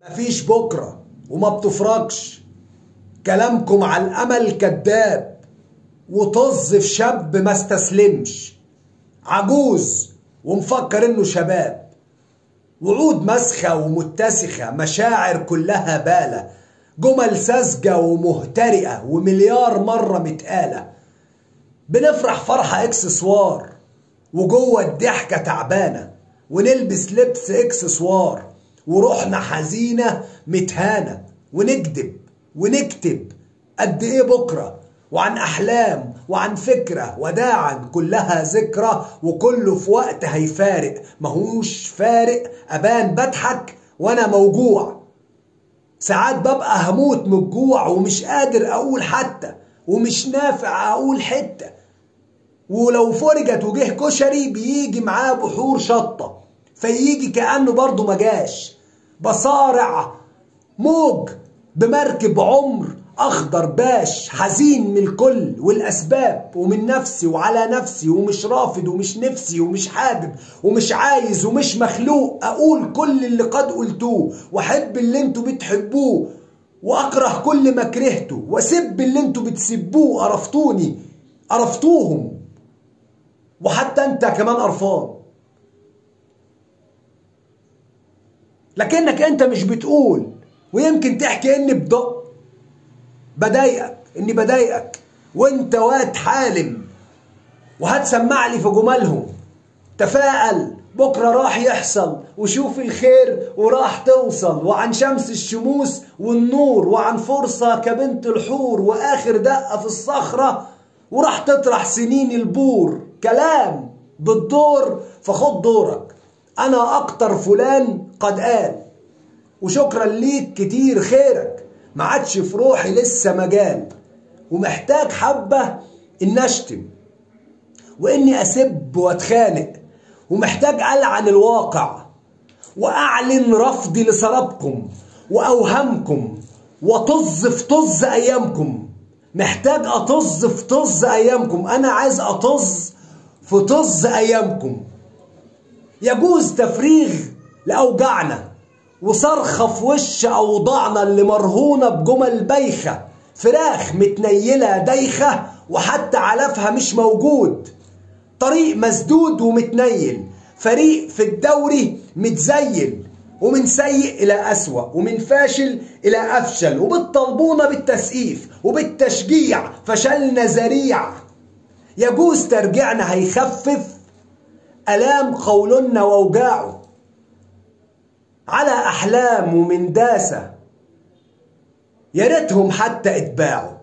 مفيش بكرة وما بتفرجش كلامكم على الأمل كذاب وطز في شاب ما استسلمش عجوز ومفكر انه شباب وعود مسخة ومتسخة مشاعر كلها بالة جمل ساذجة ومهترئة ومليار مرة متقالة بنفرح فرحة اكسسوار وجوه الضحكة تعبانة ونلبس لبس اكسسوار وروحنا حزينة متهانة ونكذب ونكتب قد ايه بكرة وعن احلام وعن فكرة وداعا كلها ذكرى وكله في وقت هيفارق ماهوش فارق ابان بضحك وانا موجوع ساعات ببقى هموت من الجوع ومش قادر اقول حتى ومش نافع اقول حته ولو فرجت وجه كشري بيجي معاه بحور شطه فيجي كانه برضه مجاش بصارع موج بمركب عمر اخضر باش حزين من الكل والاسباب ومن نفسي وعلى نفسي ومش رافض ومش نفسي ومش حابب ومش عايز ومش مخلوق اقول كل اللي قد قلتوه واحب اللي انتوا بتحبوه واكره كل ما كرهته واسب اللي انتوا بتسبوه قرفتوني قرفتوهم وحتى انت كمان قرفان لكنك انت مش بتقول ويمكن تحكي اني بدق بضايقك اني بضايقك وانت واد حالم وهتسمع لي في جمالهم تفائل بكرة راح يحصل وشوف الخير وراح توصل وعن شمس الشموس والنور وعن فرصة كبنت الحور وآخر دقة في الصخرة وراح تطرح سنين البور كلام بالدور فخد دورك أنا أكتر فلان قد قال وشكرا ليك كتير خيرك ما عادش في روحي لسه مجال ومحتاج حبة إن أشتم وإني أسب وأتخانق ومحتاج ألعن الواقع وأعلن رفضي لسرابكم وأوهامكم وطز في طز أيامكم محتاج أطز في طز أيامكم أنا عايز أطز في طز أيامكم يجوز تفريغ لأوجعنا وصرخة في وش أوضاعنا اللي مرهونة بجمل بايخة فراخ متنيلة دايخة وحتى علفها مش موجود طريق مسدود ومتنيل فريق في الدوري متزيل ومن سيء إلى أسوأ ومن فاشل إلى أفشل وبالطلبونة بالتسقيف وبالتشجيع فشلنا ذريع يجوز ترجعنا هيخفف ألام قولنا وأوجاعه على أحلام ومن داسة يا ريتهم حتى اتباعوا